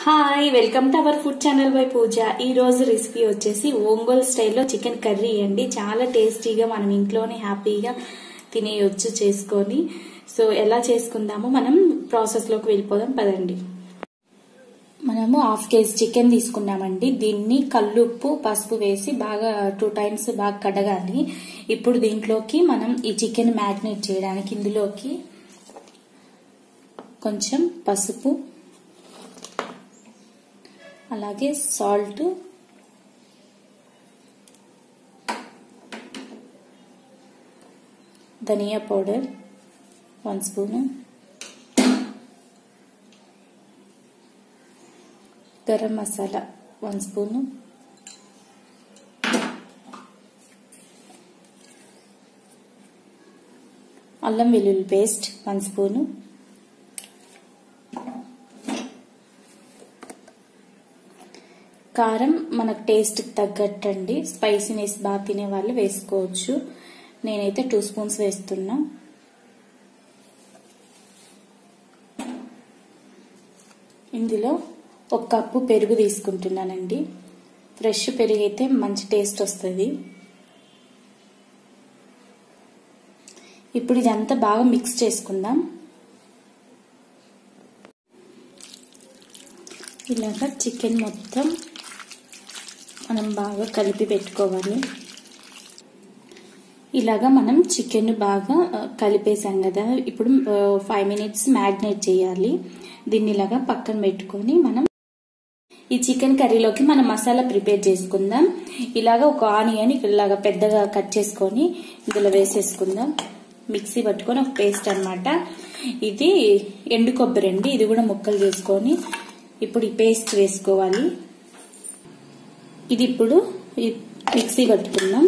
hi welcome to our food channel by Pooja ఈ రోజు recipe వచ్చేసి ఒంగోల్ స్టైల్లో చికెన్ కర్రీ అండి చాలా టేస్టీగా మనం ఇంట్లోనే హ్యాపీగా తినేయొచ్చు చేసుకొని సో ఎలా చేసుకుందామో మనం ప్రాసెస్ లోకి వెళ్ళిపోదాం పదండి మనము హాఫ్ కేజీ చికెన్ తీసుకున్నామండి దీన్ని కల్లుప్పు పసుపు వేసి బాగా టూ టైమ్స్ బాగా కడగాలి ఇప్పుడు దీంట్లోకి మనం ఈ చికెన్ మ్యారినేట్ చేయడానికి ఇందులోకి కొంచెం పసుపు అలాగే సాల్ట్ ధనియా powder one spoon garam masala one spoon అల్లం వెల్లుల్లి పేస్ట్ వన్ స్పూను కారం మనకు టేస్ట్ తగ్గట్టండి స్పైసీనెస్ బాగా తినే వాళ్ళు వేసుకోవచ్చు నేనైతే టూ స్పూన్స్ వేస్తున్నా ఇందులో ఒక కప్పు పెరుగు తీసుకుంటున్నానండి ఫ్రెష్ పెరుగు అయితే మంచి టేస్ట్ వస్తుంది ఇప్పుడు ఇదంతా బాగా మిక్స్ చేసుకుందాం ఇలాగ చికెన్ మొత్తం మనం బాగా కలిపి పెట్టుకోవాలి ఇలాగా మనం చికెన్ బాగా కలిపేసాం కదా ఇప్పుడు ఫైవ్ మినిట్స్ మ్యాగ్నేట్ చేయాలి దీన్ని ఇలాగా పక్కన పెట్టుకొని మనం ఈ చికెన్ కర్రీలోకి మనం మసాలా ప్రిపేర్ చేసుకుందాం ఇలాగా ఒక ఆనియన్ ఇలాగా పెద్దగా కట్ చేసుకొని ఇందులో వేసేసుకుందాం మిక్సీ పట్టుకొని ఒక పేస్ట్ అనమాట ఇది ఎండు కొబ్బరి అండి ఇది కూడా ముక్కలు చేసుకొని ఇప్పుడు ఈ పేస్ట్ వేసుకోవాలి ఇది ఇప్పుడు మిక్సీ పట్టుకుందాం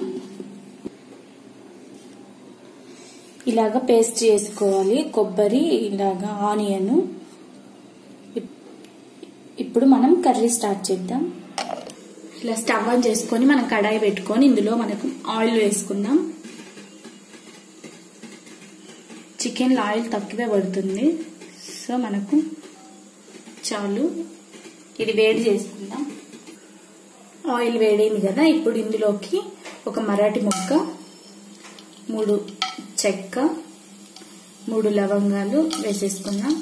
ఇలాగా పేస్ట్ చేసుకోవాలి కొబ్బరి ఇలాగా ఆనియన్ ఇప్పుడు మనం కర్రీ స్టార్ట్ చేద్దాం ఇలా స్టవ్ ఆన్ చేసుకొని మనం కడాయి పెట్టుకొని ఇందులో మనకు ఆయిల్ వేసుకుందాం చికెన్లో ఆయిల్ తక్కువే పడుతుంది సో మనకు చాలు ఇది వేడి చేసుకుందాం ఆయిల్ వేడైంది కదా ఇప్పుడు ఇందులోకి ఒక మరాఠీ ముక్క మూడు చెక్క మూడు లవంగాలు వేసేసుకుందాం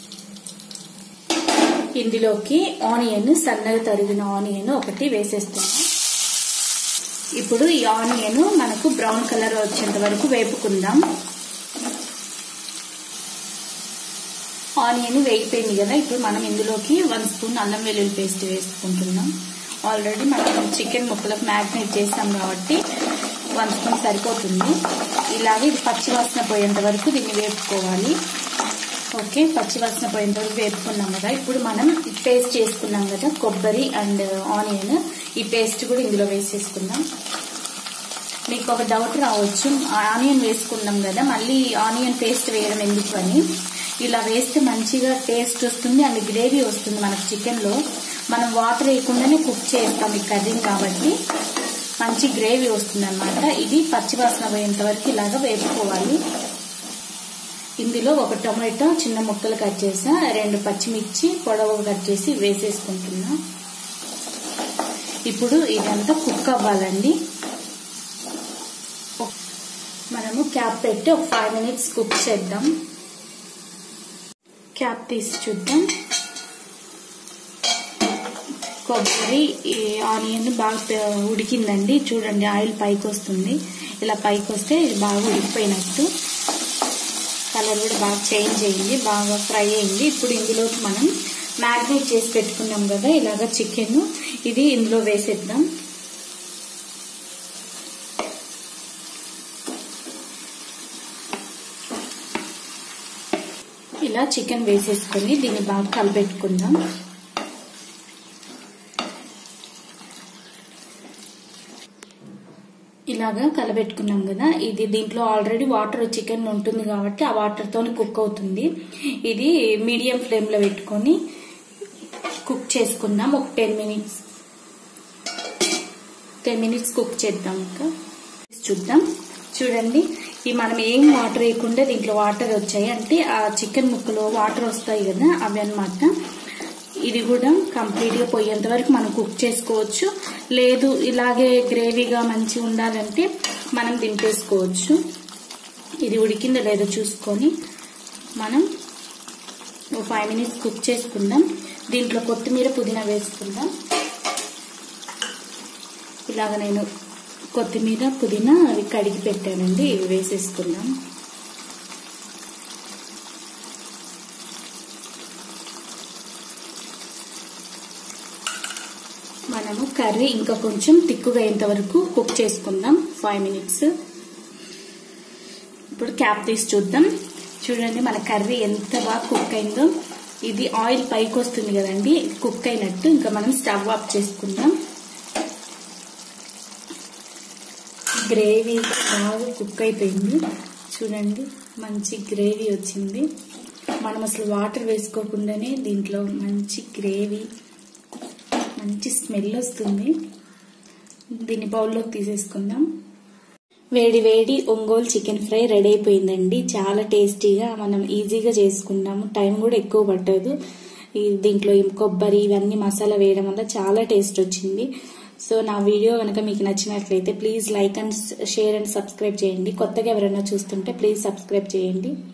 ఇందులోకి ఆనియన్ సన్నగా తరిగిన ఆనియన్ ఒకటి వేసేస్తున్నాం ఇప్పుడు ఈ ఆనియన్ మనకు బ్రౌన్ కలర్ వచ్చేంత వరకు వేపుకుందాం ఆనియన్ వేగిపోయింది కదా ఇప్పుడు మనం ఇందులోకి వన్ స్పూన్ అల్లం వెల్లుల్లి పేస్ట్ వేసుకుంటున్నాం ఆల్రెడీ మనం చికెన్ ముక్కలకు మ్యాగ్నేట్ చేస్తాం కాబట్టి వన్ స్పూన్ సరిపోతుంది ఇలాగే ఇది పచ్చివాసన పోయేంత వరకు దీన్ని వేపుకోవాలి ఓకే పచ్చివాసన పోయేంత వరకు వేపుకున్నాం కదా ఇప్పుడు మనం పేస్ట్ చేసుకున్నాం కదా కొబ్బరి అండ్ ఆనియన్ ఈ పేస్ట్ కూడా ఇందులో వేసేసుకుందాం మీకు ఒక డౌట్ రావచ్చు ఆనియన్ వేసుకున్నాం కదా మళ్ళీ ఆనియన్ పేస్ట్ వేయడం ఎందుకు అని ఇలా వేస్తే మంచిగా టేస్ట్ వస్తుంది అండ్ గ్రేవీ వస్తుంది మనకు చికెన్లో మనం వాటర్ వేయకుండానే కుక్ చేస్తాం ఈ కర్రీని కాబట్టి మంచి గ్రేవీ వస్తుంది అనమాట ఇది పచ్చివాసన పోయేంత వరకు ఇలాగా వేపుకోవాలి ఇందులో ఒక టొమాటో చిన్న ముక్కలు కట్ చేసా రెండు పచ్చిమిర్చి పొడవు కట్ చేసి వేసేసుకుంటున్నా ఇప్పుడు ఇదంతా కుక్ అవ్వాలండి మనము క్యాప్ పెట్టి ఒక ఫైవ్ మినిట్స్ కుక్ చేద్దాం క్యాప్ తీసి చూద్దాం కొబ్బరి ఆనియన్ బాగా ఉడికిందండి చూడండి ఆయిల్ పైకి వస్తుంది ఇలా పైకి వస్తే ఇది బాగా ఉడికిపోయినట్టు కలర్ కూడా బాగా చేంజ్ అయింది బాగా ఫ్రై అయింది ఇప్పుడు ఇందులోకి మనం మ్యారినేట్ చేసి పెట్టుకున్నాం కదా ఇలాగ చికెన్ ఇది ఇందులో వేసేద్దాం ఇలా చికెన్ వేసేసుకొని దీన్ని బాగా కలిపెట్టుకుందాం ఇలాగా కలబెట్టుకున్నాం కదా ఇది దీంట్లో ఆల్రెడీ వాటర్ చికెన్ ఉంటుంది కాబట్టి ఆ వాటర్తో కుక్ అవుతుంది ఇది మీడియం ఫ్లేమ్లో పెట్టుకొని కుక్ చేసుకుందాం ఒక ten minutes ten minutes cook చేద్దాం ఇంకా చూద్దాం చూడండి ఈ మనం ఏం వాటర్ వేయకుండా దీంట్లో వాటర్ వచ్చాయి అంటే ఆ చికెన్ ముక్కలో వాటర్ వస్తాయి కదా అవి అనమాట ఇది కూడా కంప్లీట్ గా పోయేంత వరకు మనం కుక్ చేసుకోవచ్చు లేదు ఇలాగే గ్రేవీగా మంచి ఉండాలంటే మనం దింపేసుకోవచ్చు ఇది ఉడికిందో లేదో చూసుకొని మనం ఒక ఫైవ్ మినిట్స్ కుక్ చేసుకుందాం దీంట్లో కొత్తిమీర పుదీనా వేసుకుందాం ఇలాగ నేను కొత్తిమీర పుదీనా అవి కడిగి పెట్టానండి ఇవి వేసేసుకుందాం మనము కర్రీ ఇంకా కొంచెం తిక్కుగా అయ్యేంత వరకు కుక్ చేసుకుందాం ఫైవ్ మినిట్స్ ఇప్పుడు క్యాప్ తీసి చూద్దాం చూడండి మన కర్రీ ఎంత బాగా కుక్ అయిందో ఇది ఆయిల్ పైకి వస్తుంది కదండి కుక్ అయినట్టు ఇంకా మనం స్టవ్ ఆఫ్ చేసుకుందాం గ్రేవీ బాగా కుక్ అయిపోయింది చూడండి మంచి గ్రేవీ వచ్చింది మనం అసలు వాటర్ వేసుకోకుండానే దీంట్లో మంచి గ్రేవీ మంచి స్మెల్ వస్తుంది దీన్ని బౌల్లోకి తీసేసుకుందాం వేడి వేడి ఒంగోలు చికెన్ ఫ్రై రెడీ అయిపోయిందండి చాలా టేస్టీగా మనం ఈజీగా చేసుకుంటాము టైం కూడా ఎక్కువ పట్టదు ఈ దీంట్లో ఈ కొబ్బరి ఇవన్నీ మసాలా వేయడం వల్ల చాలా టేస్ట్ వచ్చింది సో నా వీడియో కనుక మీకు నచ్చినట్లయితే please like and share and subscribe చేయండి కొత్తగా ఎవరైనా చూస్తుంటే ప్లీజ్ సబ్స్క్రైబ్ చేయండి